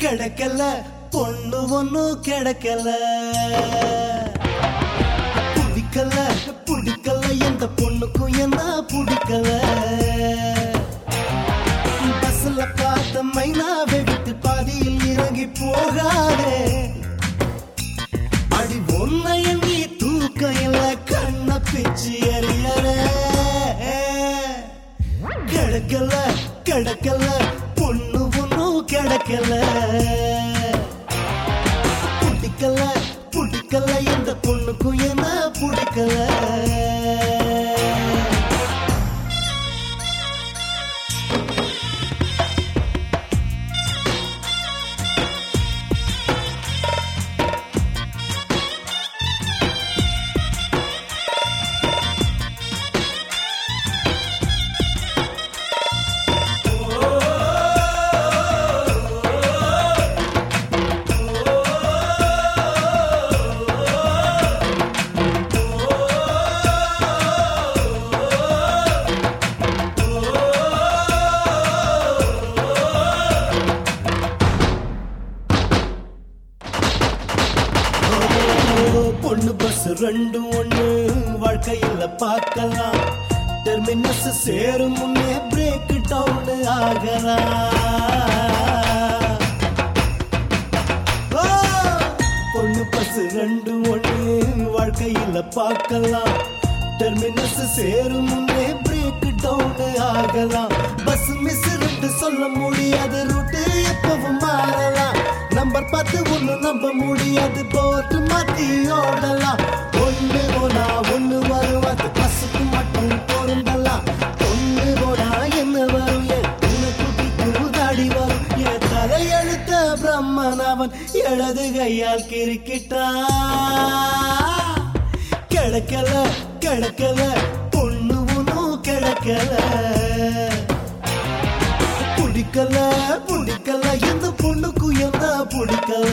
கிடைக்கல பொண்ணு ஒண்ணும் கிடைக்கல பிடிக்கல பிடிக்கல எந்த பொண்ணுக்கும் என்ன பிடிக்கல பஸ்ல பார்த்த மைனாவை விட்டு பாதியில் இறங்கி போகாதே அடி ஒன்ன எண்ணி தூக்கம் இல்ல கண்ண பிச்சு எறியற கிடைக்கல கிடைக்கல பொண்ணு ஒண்ணும் கிடைக்கல பிடிக்கல பிடிக்கல எந்த பொண்ணுக்கும் என்ன பிடிக்கல ஓ, பொண்ணு பஸ் ரெண்டும் ஒண்ணு வாழ்க்கையில பார்க்கலாம் டெர்மினஸ் சேரும் முன்னே பிரேக் டவுன் ஆகலாம் ஓ, பொண்ணு பஸ் ரெண்டும் ஒண்ணு வாழ்க்கையில பார்க்கலாம் டெர்மினஸ் சேரும் முன்னே பிரேக் டவுன் ஆகலாம் பஸ் மிஸ் ரெண்டு சொல்ல முடியாது ரூட்டு எப்பவும் மாறலாம் நம்பர் பார்த்து ஒண்ணு நம்ப முடியாது போட்டு மாத்தி ஓடலாம் ஒண்ணு போனா ஒண்ணு வரும் அது பஸ்ஸுக்கு மட்டும் பொருந்தலாம் ஒண்ணு போனா என்ன வரும் என் குட்டிக்கு தாடி வரும் என் தலையெழுத்த பிரம்மன் அவன் இடது கையால் கிறுக்கிட்டா கிடைக்கல கிடைக்கல பொண்ணு ஒன்றும் கிடைக்கல பிடிக்கல பிடிக்கல எந்த பொண்ணுக்கும் என்ன பிடிக்கல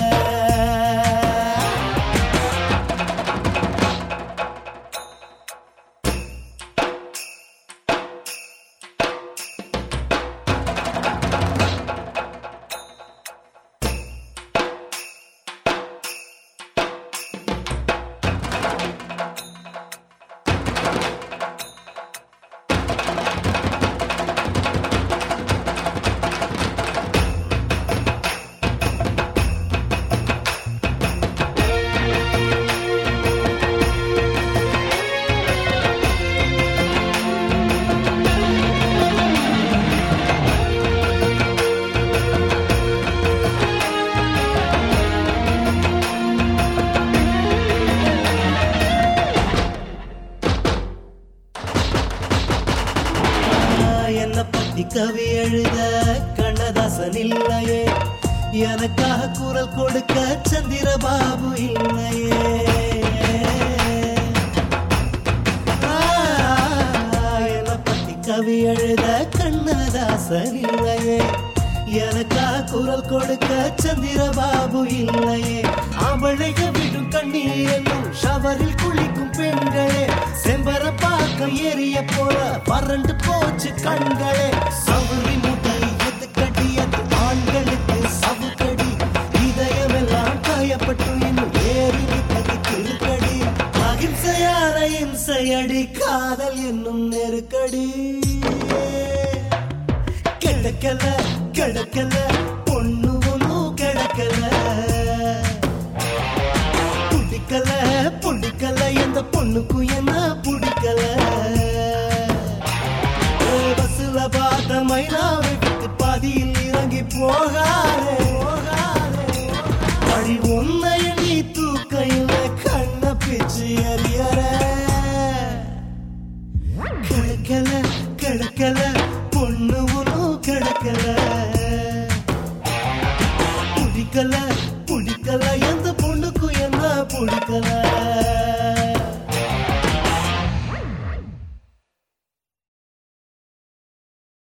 என்ன பத்தி கவி எழுத கண்ணதாசன் இல்லையே எனக்காக குரல் கொடுக்க சந்திரபாபு இல்லையே ஆ, என்ன பத்தி கவி எழுத கண்ணதாசன் இல்லையே எனக்காக குரல் கொடுக்க சந்திரபாபு இல்லையே அவளைக விடும் கண்ணீர் என்னும் ஷவரில் குளிக்கும் பெண்களே செம்பர பாக்கம் ஏறிய போல வறண்டு போச்சு கண்களே சவுரி முடி எது கடி அது ஆண்களுக்கு சவுக்கடி இதயமெல்லாம் காயப்பட்டு இன்னும் ஏறி நிற்கடி திருக்கடி அகிம்சையான இம்சையடி காதல் என்னும் நெருக்கடி கிடக்கல கிடக்கல பொண்ணு ஒன்றும் கிடக்கல பிடிக்கல பிடிக்கல எந்த பொண்ணுக்கும் என்ன பிடிக்கல ஏ, பஸ்ல பார்த்த மைனாவை விட்டு பாதியில் இறங்கி போகாதே போகாதே. அடி உன்னை நீ தூக்கையில கண்ண பிச்சு எறியற கிடக்கல கிடக்கல பொண்ணு ஒன்றும் கிடக்கல பிடிக்கல பிடிக்கல எந்த பொண்ணுக்கும் என்ன பிடிக்கல